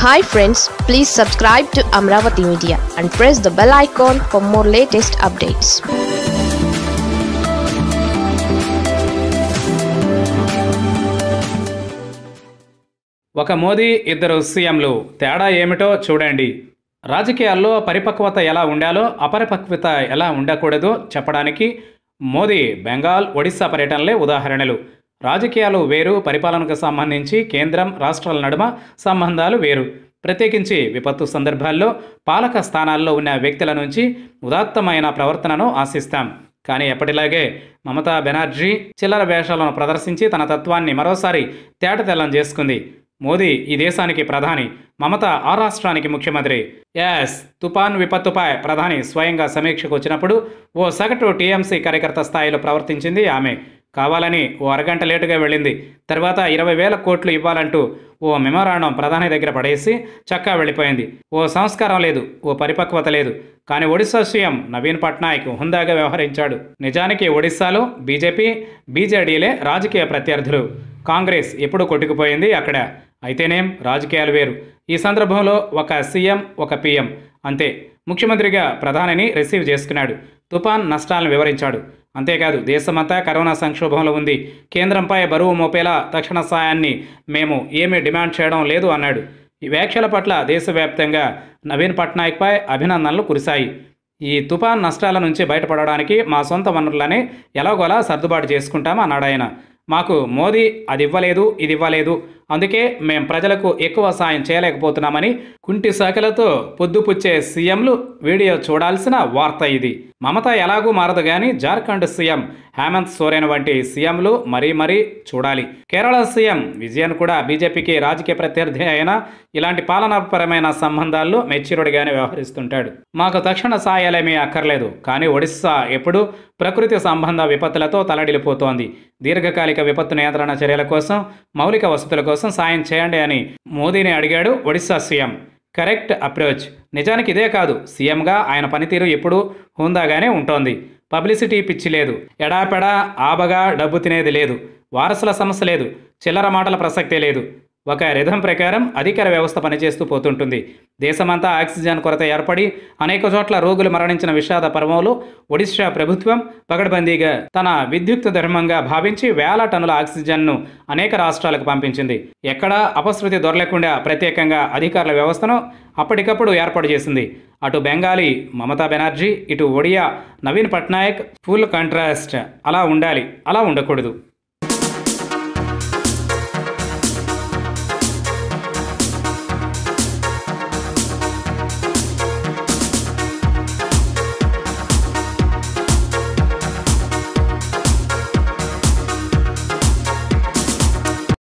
hi friends please subscribe to Amaravati media and press the bell icon for more latest updates ఒక మోదీ ఇద్దరు సీఎంలు తేడా ఏమిటో చూడండి రాజకీయాల్లో పరిపక్వత ఎలా ఉండాలో అపరిపక్వత ఎలా ఉండకూడదో చెప్పడానికి మోదీ బెంగాల్ ఒడిశా పర్యటనలే ఉదాహరణలు రాజకీయాలు వేరు పరిపాలనకు సంబంధించి కేంద్రం రాష్ట్రాల నడుమ సంబంధాలు వేరు ప్రత్యేకించి విపత్తు సందర్భాల్లో పాలక స్థానాల్లో ఉన్న వ్యక్తుల నుంచి ఉదాత్తమైన ప్రవర్తనను ఆశిస్తాం కానీ ఎప్పటిలాగే మమతా బెనర్జీ చిల్లర వేషాలను ప్రదర్శించి తన తత్వాన్ని మరోసారి తేటతెల్లం చేసుకుంది మోదీ ఈ దేశానికి ప్రధాని మమత ఆ రాష్ట్రానికి ముఖ్యమంత్రి ఎస్ తుపాన్ విపత్తుపై ప్రధాని స్వయంగా సమీక్షకు వచ్చినప్పుడు ఓ సగటు టీఎంసీ కార్యకర్త స్థాయిలో ప్రవర్తించింది ఆమె కావాలని ఓ అరగంట లేటుగా వెళ్ళింది తర్వాత ఇరవై వేల కోట్లు ఇవ్వాలంటూ ఓ మెమోరాండం ప్రధాని దగ్గర పడేసి చక్కా వెళ్ళిపోయింది ఓ సంస్కారం లేదు ఓ పరిపక్వత లేదు కానీ ఒడిశా సీఎం నవీన్ పట్నాయక్ హుందాగా వ్యవహరించాడు నిజానికి ఒడిశాలో బీజేపీ బీజేడీలే రాజకీయ ప్రత్యర్థులు కాంగ్రెస్ ఎప్పుడు కొట్టుకుపోయింది అక్కడ అయితేనేం రాజకీయాలు వేరు ఈ సందర్భంలో ఒక సీఎం ఒక పీఎం అంతే ముఖ్యమంత్రిగా ప్రధానిని రిసీవ్ చేసుకున్నాడు తుఫాన్ నష్టాలను వివరించాడు అంతేకాదు దేశమంతా కరోనా సంక్షోభంలో ఉంది కేంద్రంపై బరువు మోపేలా తక్షణ సాయాన్ని మేము ఏమీ డిమాండ్ చేయడం లేదు అన్నాడు ఈ వ్యాఖ్యల పట్ల దేశవ్యాప్తంగా నవీన్ పట్నాయక్పై అభినందనలు కురిశాయి ఈ తుఫాన్ నష్టాల నుంచి బయటపడడానికి మా సొంత వనరులనే ఎలాగోలా సర్దుబాటు చేసుకుంటాం అన్నాడు ఆయన మాకు మోదీ అది ఇవ్వలేదు ఇది ఇవ్వలేదు అందుకే మేం ప్రజలకు ఎక్కువ సాయం చేయలేకపోతున్నామని కుంటి శాఖలతో పొద్దుపుచ్చే సీఎంలు వీడియో చూడాల్సిన వార్త ఇది మమత ఎలాగూ మారదు కానీ జార్ఖండ్ సీఎం హేమంత్ సోరెన్ వంటి సీఎంలు మరీ మరీ చూడాలి కేరళ సీఎం విజయన్ కూడా బీజేపీకి రాజకీయ ప్రత్యర్థి అయినా ఇలాంటి పాలనాపరమైన సంబంధాల్లో మెచ్యూరుడిగానే వ్యవహరిస్తుంటాడు మాకు తక్షణ సాయాలేమీ అక్కర్లేదు కానీ ఒడిస్సా ఎప్పుడు ప్రకృతి సంబంధ విపత్తులతో తలడిల్లిపోతోంది దీర్ఘకాలిక విపత్తు నియంత్రణ చర్యల కోసం మౌలిక వసతుల కోసం సాయం చేయండి అని మోదీని అడిగాడు ఒడిశా సీఎం కరెక్ట్ అప్రోచ్ నిజానికి ఇదే కాదు సీఎంగా ఆయన పనితీరు ఎప్పుడూ హుందాగానే ఉంటోంది పబ్లిసిటీ పిచ్చి లేదు ఎడాపెడా ఆబగా డబ్బు తినేది లేదు వారసుల సమస్య లేదు చిల్లర మాటల ప్రసక్తే లేదు ఒక రిధం ప్రకారం అధికార వ్యవస్థ పనిచేస్తూ పోతుంటుంది దేశమంతా ఆక్సిజన్ కొరత ఏర్పడి అనేక చోట్ల రోగులు మరణించిన విషాద పర్వంలో ఒడిశా ప్రభుత్వం పగడ్బందీగా తన విద్యుత్ ధర్మంగా భావించి వేల టన్నుల ఆక్సిజన్ను అనేక రాష్ట్రాలకు పంపించింది ఎక్కడా అపశృతి దొరలేకుండా ప్రత్యేకంగా అధికారుల వ్యవస్థను అప్పటికప్పుడు ఏర్పాటు చేసింది అటు బెంగాలీ మమతా బెనర్జీ ఇటు ఒడియా నవీన్ పట్నాయక్ ఫుల్ కంట్రాస్ట్ అలా ఉండాలి అలా ఉండకూడదు